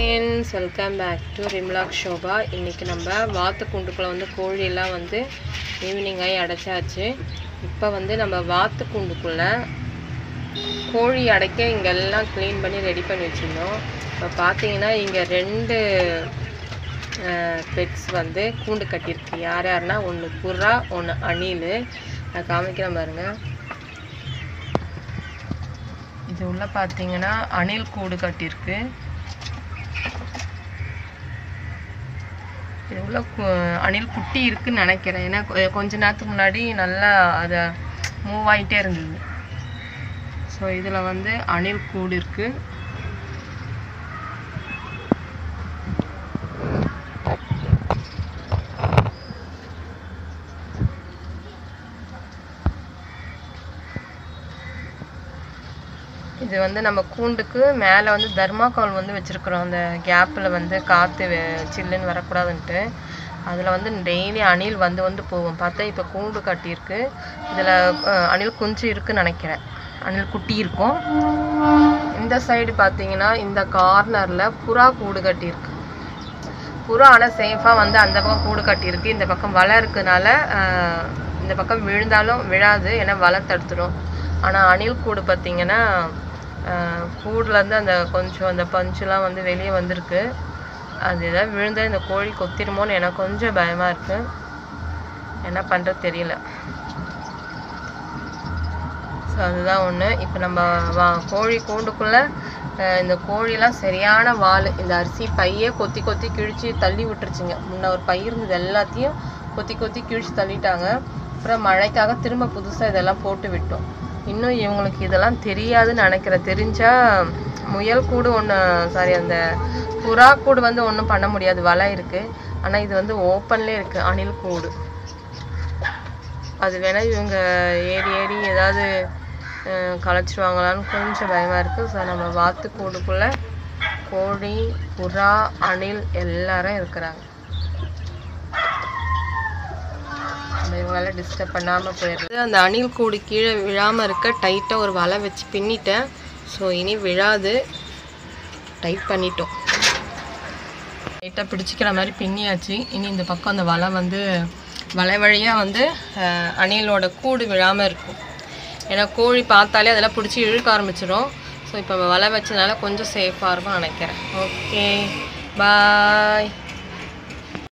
friends welcome back to ரிம்லாக் ஷோபா இன்றைக்கி நம்ம வாத்து கூண்டுக்குள்ளே வந்து கோழியெல்லாம் வந்து ஈவினிங் ஆகி அடைச்சாச்சு இப்போ வந்து நம்ம வாத்து கூண்டுக்குள்ளே கோழி அடைக்க இங்கே எல்லாம் க்ளீன் பண்ணி ரெடி பண்ணி வச்சுருந்தோம் இப்போ பார்த்தீங்கன்னா இங்கே ரெண்டு பெட்ஸ் வந்து கூண்டு கட்டியிருக்கு யார் யாருன்னா ஒன்று புறா ஒன்று அணில் நான் காமிக்கிறேன் பாருங்கள் இது உள்ள பார்த்தீங்கன்னா அணில் கூடு கட்டியிருக்கு இது உள்ள கு- அணில் குட்டி இருக்குன்னு நினைக்கிறேன் ஏன்னா கொ- கொஞ்ச நேரத்துக்கு முன்னாடி நல்லா அதை மூவ் ஆகிட்டே இருந்தது ஸோ இதில் வந்து அணில் கூடு இருக்கு இது வந்து நம்ம கூண்டுக்கு மேலே வந்து தர்மாக்கோல் வந்து வச்சுருக்குறோம் அந்த கேப்பில் வந்து காற்று சில்லுன்னு வரக்கூடாதுன்ட்டு அதில் வந்து டெய்லி அணில் வந்து வந்து போகும் பார்த்தா இப்போ கூண்டு கட்டியிருக்கு இதில் அணில் குஞ்சு இருக்குன்னு நினைக்கிறேன் அணில் குட்டி இருக்கும் இந்த சைடு பார்த்தீங்கன்னா இந்த கார்னரில் புறா கூடு கட்டியிருக்கு புறா ஆனால் சேஃபாக வந்து அந்த பக்கம் கூடு கட்டியிருக்கு இந்த பக்கம் வலை இருக்கனால ஆஹ், இந்த பக்கம் விழுந்தாலும் விழாது ஏன்னா வலை தடுத்துடும் ஆனால் அணில் கூடு பார்த்தீங்கன்னா ஆஹ், கூடுலேருந்து அந்த கொஞ்சம் அந்த பஞ்சுலாம் வந்து வெளியே வந்திருக்கு அது ஏதாவது விழுந்தா இந்த கோழி கொத்திருமோன்னு எனக்கு கொஞ்சம் பயமாக இருக்கு என்ன பண்ணுறது தெரியல ஸோ அதுதான் ஒன்று இப்போ நம்ம வா கோழி கூண்டுக்குள்ளே இந்த கோழிலாம் சரியான வால் இந்த அரிசி பையே கொத்தி கொத்தி கிழிச்சு தள்ளி விட்டுருச்சுங்க முன்ன ஒரு பை இருந்தது எல்லாத்தையும் கொத்தி கொத்தி கிழிச்சு தள்ளிட்டாங்க அப்புறம் மழைக்காக திரும்ப புதுசாக இதெல்லாம் போட்டு விட்டோம் இன்னும் இவங்களுக்கு இதெல்லாம் தெரியாதுன்னு நினைக்கிறேன் தெரிஞ்சா முயல் கூடு ஒன்று சாரி அந்த புறா கூடு வந்து ஒன்றும் பண்ண முடியாது வலை இருக்குது ஆனால் இது வந்து ஓப்பன்லேயே இருக்குது அணில் கூடு அது வேணா இவங்க ஏறி ஏறி ஏதாவது அஹ், கலைச்சிருவாங்களான்னு கொஞ்சம் பயமாக இருக்குது ஸோ நம்ம வாத்து கூடுக்குள்ளே கோழி புறா அணில் எல்லாரும் இருக்கிறாங்க நம்ம இவங்களால டிஸ்டர்ப் பண்ணாமல் போயிடுது அந்த அணில் கூடு கீழே விழாமல் இருக்க டைட்டாக ஒரு வலை வச்சு பின்னிட்டேன் ஸோ இனி விழாது டைட் பண்ணிட்டோம் லைட்டாக பிடிச்சிக்கிற மாதிரி பின்னியாச்சு இனி இந்த பக்கம் அந்த வலை வந்து வலை வழியாக வந்து அஹ், அணிலோட கூடு விழாமல் இருக்கும் ஏன்னா கோழி பார்த்தாலே அதெல்லாம் பிடிச்சி இழுக்க ஆரம்பிச்சிடும் ஸோ இப்போ வலை வச்சதுனால கொஞ்சம் சேஃபாக இருக்கும்னு நினைக்கிறேன் ஓகே பாய்